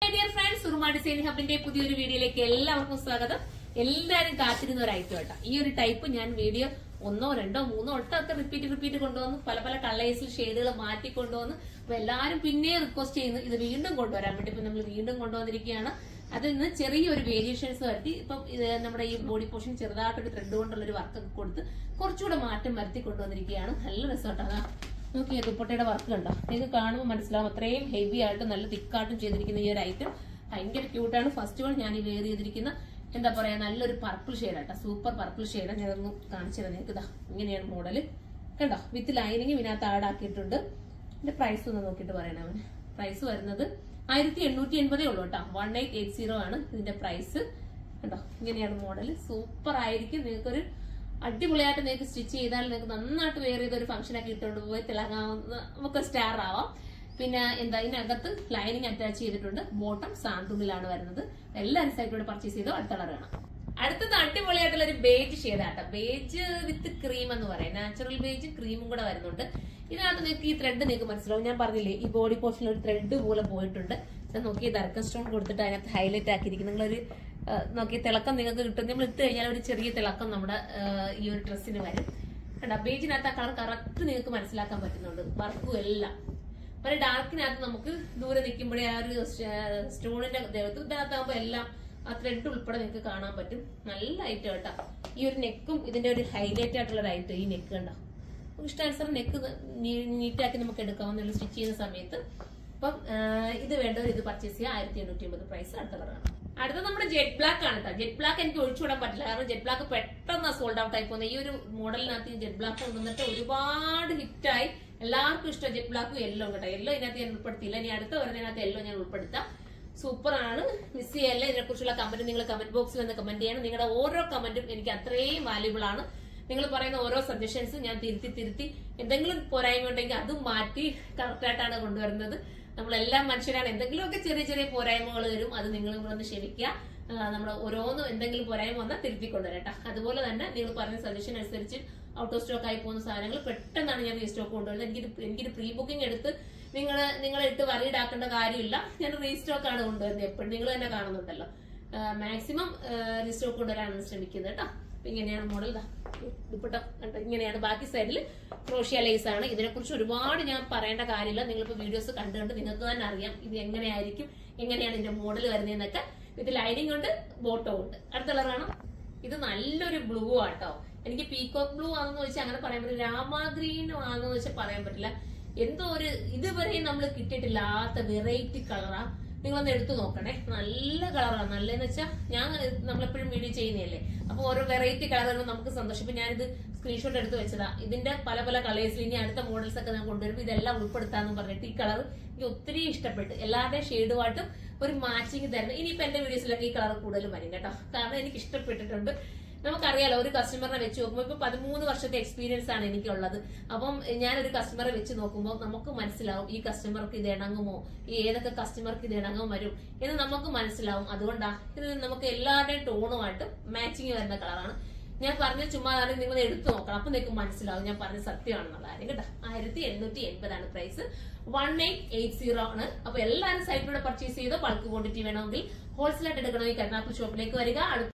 dear friends Suruma design ഹബിന്റെ പുതിയൊരു വീഡിയോയിലേക്ക് എല്ലാവർക്കും സ്വാഗതം എല്ലാവരും കാത്തിരുന്ന ഒരു ഐറ്റം കേട്ടോ ഈ ഒരു ടൈപ്പ് ഞാൻ വീഡിയോ ഒന്നോ രണ്ടോ മൂന്നോ ഒട്ടൊക്കെ റിപ്പീറ്റ് റിപ്പീറ്റ് കൊണ്ടുവന്ന് പല പല കളേഴ്സിൽ ഷെയ്ഡുകൾ മാറ്റി കൊണ്ടുവന്ന് അപ്പൊ എല്ലാവരും പിന്നെ റിക്വസ്റ്റ് ചെയ്യുന്നു ഇത് വീണ്ടും കൊണ്ടുവരാൻ വേണ്ടി ഇപ്പൊ നമ്മൾ വീണ്ടും കൊണ്ടുവന്നിരിക്കുകയാണ് അതിൽ നിന്ന് ചെറിയൊരു വേരിയേഷൻസ് വരുത്തി ഇപ്പം ഇത് നമ്മുടെ ഈ ബോഡി പോർഷൻ ചെറുതായിട്ടൊരു ത്രെഡ് കൊണ്ടുള്ള ഒരു വർക്ക് ഒക്കെ കൊടുത്ത് കുറച്ചുകൂടെ മാറ്റം വരുത്തി കൊണ്ടുവന്നിരിക്കുകയാണ് നല്ല റിസോർട്ടാണ് നോക്കിയേ ദുപ്പട്ടയുടെ വർക്ക് കണ്ടോ നിങ്ങൾക്ക് കാണുമ്പോൾ മനസ്സിലാവും അത്രയും ഹെവി ആയിട്ട് നല്ല തിക്കായിട്ടും ചെയ്തിരിക്കുന്ന ഈ ഒരു ഐറ്റം ഭയങ്കര ക്യൂട്ടാണ് ഫസ്റ്റ് വൺ ഞാൻ ഈ വെയർ ചെയ്തിരിക്കുന്ന എന്താ പറയാ നല്ലൊരു പർപ്പിൾ ഷെയ്ഡ് ആട്ടോ സൂപ്പർ പർപ്പിൾ ഷെയ്ഡ് ഞാനൊന്ന് കാണിച്ചു തരാം നിങ്ങൾക്ക് ഇതാ ഇങ്ങനെയാണ് മോഡൽ കണ്ടോ വിത്ത് ലൈനിങ് ഇതിനകത്ത് ആഡ് ആക്കിയിട്ടുണ്ട് ഇതിന്റെ പ്രൈസ് ഒന്ന് നോക്കിയിട്ട് പറയണേ അവന് പ്രൈസ് വരുന്നത് ആയിരത്തി എണ്ണൂറ്റി എൺപതേ ഉള്ളൂ കേട്ടോ വൺ എയ്റ്റ് എയ്റ്റ് സീറോ ആണ് ഇതിന്റെ പ്രൈസ് കണ്ടോ ഇങ്ങനെയാണ് മോഡൽ സൂപ്പർ ആയിരിക്കും നിങ്ങൾക്കൊരു അടിപൊളിയായിട്ട് നിങ്ങൾക്ക് സ്റ്റിച്ച് ചെയ്താൽ നിങ്ങൾക്ക് നന്നായിട്ട് വേറെ ചെയ്ത ഒരു ഫംഗ്ഷൻ ഒക്കെ ഇട്ടുകൊണ്ട് പോയി തിളങ്ങാവുന്ന നമുക്ക് സ്റ്റാർ ആവാം പിന്നെ എന്താ ഇതിനകത്ത് ലൈനിങ് അറ്റാച്ച് ചെയ്തിട്ടുണ്ട് ബോട്ടം സാന്തുണിലാണ് വരുന്നത് എല്ലാവരും സൈറ്റിലൂടെ പർച്ചേസ് ചെയ്തോ അടുത്ത കളർ വേണം അടുത്തത് അടിപൊളിയായിട്ടുള്ള ഒരു ബേജ് ഷെയ്ഡാട്ടോ ബേജ് വിത്ത് ക്രീം എന്ന് പറയാം നാച്ചുറൽ ബേജ് ക്രീമും കൂടെ വരുന്നുണ്ട് ഇതിനകത്ത് നിങ്ങൾക്ക് ഈ ത്രെഡ് നിങ്ങൾക്ക് മനസ്സിലാവും ഞാൻ പറഞ്ഞില്ലേ ഈ ബോഡി പോർഷനിൽ ഒരു ത്രെഡ് പോലെ പോയിട്ടുണ്ട് ഞാൻ നോക്കി ദർക്ക സ്റ്റോൺ കൊടുത്തിട്ട് അതിനകത്ത് ഹൈലൈറ്റ് ആക്കിയിരിക്കും നിങ്ങളൊരു ആ, നോക്കി തിളക്കം നിങ്ങൾക്ക് കിട്ടും നമ്മൾ ഇട്ട് കഴിഞ്ഞാൽ ഒരു ചെറിയ തിളക്കം നമ്മുടെ ആ, ഈ ഒരു ഡ്രസ്സിന് വരും കണ്ട ബേജിനകത്ത് ആ കളർ കറക്റ്റ് നിങ്ങൾക്ക് മനസ്സിലാക്കാൻ പറ്റുന്നുണ്ട് വർക്കും എല്ലാം ഒരു ഡാർക്കിനകത്ത് നമുക്ക് ദൂരെ നിൽക്കുമ്പോഴേ ആ ഒരു സ്റ്റോണിന്റെ ദേഹത്ത് ഇതിനകത്താകുമ്പോ എല്ലാം ആ ത്രെഡ് ഉൾപ്പെടെ നിങ്ങൾക്ക് കാണാൻ പറ്റും നല്ല ഐറ്റം കേട്ടോ ഈ ഒരു നെക്കും ഇതിന്റെ ഒരു ഹൈലൈറ്റ് ആയിട്ടുള്ള ഒരു ഐറ്റം ഈ നെക്ക് കണ്ടോ നമുക്ക് ഇഷ്ടാനുസരണം നെക്ക് നീറ്റാക്കി നമുക്ക് എടുക്കാവുന്ന സ്റ്റിച്ച് ചെയ്യുന്ന സമയത്ത് അപ്പം ആ, ഇത് വേണ്ടവർ ഇത് പർച്ചേസ് ചെയ്യാം ആയിരത്തി എണ്ണൂറ്റി അമ്പത് പ്രൈസ് അടുത്ത കളറാണ് അടുത്ത നമ്മുടെ ജെറ്റ് ബ്ലാക്ക് ആണ് കേട്ടോ ജെറ്റ് ബ്ലാക്ക് എനിക്ക് ഒഴിച്ചുവിടാൻ പറ്റില്ല കാരണം ജെറ്റ് ബ്ലാക്ക് പെട്ടെന്ന് സോൾഡ് ഔട്ട് ആയി പോകുന്നത് ഈ ഒരു മോഡലിനകത്ത് ജെറ്റ് ബ്ലാക്ക് കൊണ്ടുവന്നിട്ട് ഒരുപാട് ഹിറ്റായി എല്ലാവർക്കും ഇഷ്ടം ജെറ്റ് ബ്ലാക്കും യെല്ലോ കേട്ടോ യെല്ലോ ഇതിനകത്ത് ഞാൻ ഉൾപ്പെടുത്തിയില്ല ഇനി അടുത്ത വരുന്നതിനകത്ത് യെല്ലോ ഞാൻ ഉൾപ്പെടുത്താം സൂപ്പർ ആണ് മിസ് ചെയ്യല്ല ഇതിനെക്കുറിച്ചുള്ള കമന്റ് നിങ്ങൾ കമന്റ് ബോക്സിൽ നിന്ന് കമന്റ് ചെയ്യണം നിങ്ങളുടെ ഓരോ കമന്റും എനിക്ക് അത്രയും വാല്യുബിൾ ആണ് നിങ്ങൾ പറയുന്ന ഓരോ സജഷൻസും ഞാൻ തിരുത്തി തിരുത്തി എന്തെങ്കിലും പോരായ്മ ഉണ്ടെങ്കിൽ അതും മാറ്റി കറക്റ്റായിട്ടാണ് കൊണ്ടുവരുന്നത് നമ്മളെല്ലാം മനുഷ്യരാണ് എന്തെങ്കിലുമൊക്കെ ചെറിയ ചെറിയ പോരായ്മകൾ വരും അത് നിങ്ങളും കൂടെ ഒന്ന് ക്ഷമിക്കുക നമ്മൾ ഓരോന്നും എന്തെങ്കിലും പോരായ്മ വന്നാൽ തിരുത്തി കൊണ്ടുവരട്ടെ അതുപോലെ തന്നെ നിങ്ങൾ പറഞ്ഞ സജഷൻ അനുസരിച്ച് ഔട്ട് ഓഫ് സ്റ്റോക്ക് ആയി പോകുന്ന സാധനങ്ങൾ പെട്ടെന്നാണ് ഞാൻ റീസ്റ്റോക്ക് കൊണ്ടുവരുന്നത് എനിക്ക് എനിക്കൊരു പ്രീ ബുക്കിംഗ് എടുത്ത് നിങ്ങൾ നിങ്ങളെ ഇട്ട് വറീഡ് ആക്കേണ്ട കാര്യമില്ല ഞാൻ റീസ്റ്റോക്ക് ആണ് കൊണ്ടുവരുന്നത് എപ്പോഴും നിങ്ങൾ തന്നെ കാണുന്നുണ്ടല്ലോ മാക്സിമം റീസ്റ്റോക്ക് കൊണ്ടുവരാനാണ് ശ്രമിക്കുന്നത് കേട്ടോ അപ്പൊ ഇങ്ങനെയാണ് മോഡൽ ദുപ്പട്ട കണ്ടോ ഇങ്ങനെയാണ് ബാക്കി സൈഡിൽ ക്രോഷ്യ ലേസ് ആണ് ഇതിനെക്കുറിച്ച് ഒരുപാട് ഞാൻ പറയേണ്ട കാര്യമില്ല നിങ്ങളിപ്പോ വീഡിയോസ് കണ്ടു കണ്ട് നിങ്ങൾക്ക് തന്നെ അറിയാം ഇത് എങ്ങനെയായിരിക്കും എങ്ങനെയാണ് ഇതിന്റെ മോഡൽ വരുന്നതെന്നൊക്കെ ഇത് ലൈനിങ് ഉണ്ട് ബോട്ടോ ഉണ്ട് അടുത്ത കളർ കാണാം ഇത് നല്ലൊരു ബ്ലൂ ആട്ടോ എനിക്ക് പീകോക്ക് ബ്ലൂ ആണെന്ന് വെച്ചാൽ അങ്ങനെ പറയാൻ പറ്റില്ല രാമ ഗ്രീൻ ആണെന്ന് വെച്ചാൽ പറയാൻ പറ്റില്ല എന്തോ ഒരു ഇതുവരെയും നമ്മൾ കിട്ടിയിട്ടില്ലാത്ത വെറൈറ്റി കളറാ നിങ്ങളൊന്ന് എടുത്തു നോക്കണേ നല്ല കളറാണ് നല്ലതെന്ന് വെച്ചാൽ ഞാൻ നമ്മളെപ്പോഴും വീഡിയോ ചെയ്യുന്നതല്ലേ അപ്പൊ ഓരോ വെറൈറ്റി കളർ വരുമ്പോൾ നമുക്ക് സന്തോഷം ഇപ്പൊ ഞാനിത് സ്ക്രീൻഷോട്ട് എടുത്ത് വെച്ചതാ ഇതിന്റെ പല പല കളേഴ്സിൽ ഇനി അടുത്ത മോഡൽസ് ഒക്കെ ഞാൻ കൊണ്ടുവരുമ്പോൾ ഇതെല്ലാം ഉൾപ്പെടുത്താന്ന് പറഞ്ഞിട്ട് ഈ കളർ എനിക്ക് ഒത്തിരി ഇഷ്ടപ്പെട്ടു എല്ലാവരുടെയും ഷെയ്ഡുമായിട്ടും ഒരു മാച്ചിങ് തരുന്നു ഇനിയിപ്പോ എന്റെ വീഡിയോസിലൊക്കെ ഈ കളർ കൂടുതലും വരും കേട്ടോ കാരണം എനിക്ക് ഇഷ്ടപ്പെട്ടിട്ടുണ്ട് നമുക്കറിയാലോ ഒരു കസ്റ്റമറിനെ വെച്ച് നോക്കുമ്പോൾ ഇപ്പൊ പതിമൂന്ന് വർഷത്തെ എക്സ്പീരിയൻസ് ആണ് എനിക്കുള്ളത് അപ്പം ഞാനൊരു കസ്റ്റമറെ വെച്ച് നോക്കുമ്പോൾ നമുക്ക് മനസ്സിലാവും ഈ കസ്റ്റമർക്ക് ഇത് ഇണങ്ങുമോ ഈ ഏതൊക്കെ കസ്റ്റമർക്ക് ഇത് ഇണങ്ങും വരും എന്ന് നമുക്ക് മനസ്സിലാവും അതുകൊണ്ടാ ഇത് നമുക്ക് എല്ലാവരുടെയും ടോണുമായിട്ട് മാച്ചിങ് വരുന്ന കളറാണ് ഞാൻ പറഞ്ഞ ചുമ്മാ നിങ്ങൾ എടുത്തു നോക്കണം അപ്പൊ നിങ്ങൾക്ക് മനസ്സിലാവും ഞാൻ പറഞ്ഞ സത്യമാണെന്നുള്ള കാര്യം കേട്ടോ ആയിരത്തി എണ്ണൂറ്റി എൺപതാണ് price one eight eight zero ആണ് അപ്പൊ എല്ലാവരും സൈറ്റിലൂടെ പർച്ചേസ് ചെയ്തോ ബൾക്ക് ക്വാണ്ടിറ്റി വേണമെങ്കിൽ ഹോൾസെയിൽ ആയിട്ട് എടുക്കണമെങ്കിൽ കരുനാപ്പിൾ ഷോപ്പിലേക്ക് വരിക അടുത്ത